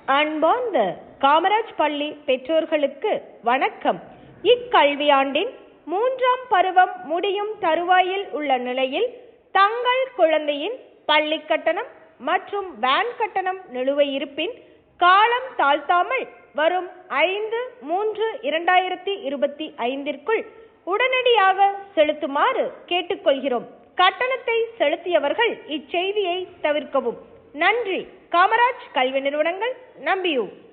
அன்பார்ந்த காமராஜ் பள்ளி பெற்றோர்களுக்கு வணக்கம் இக்கல்வியாண்டின் மூன்றாம் பருவம் முடியும் தருவாயில் உள்ள நிலையில் தங்கள் குழந்தையின் பள்ளி கட்டணம் மற்றும் வேன் கட்டணம் நிலுவை இருப்பின் காலம் தாழ்த்தாமல் வரும் ஐந்து மூன்று இரண்டாயிரத்தி இருபத்தி ஐந்திற்குள் உடனடியாக செலுத்துமாறு கேட்டுக்கொள்கிறோம் கட்டணத்தை செலுத்தியவர்கள் இச்செய்தியை தவிர்க்கவும் நன்றி காமராஜ் கல்வி நிறுவனங்கள் நம்பியூர்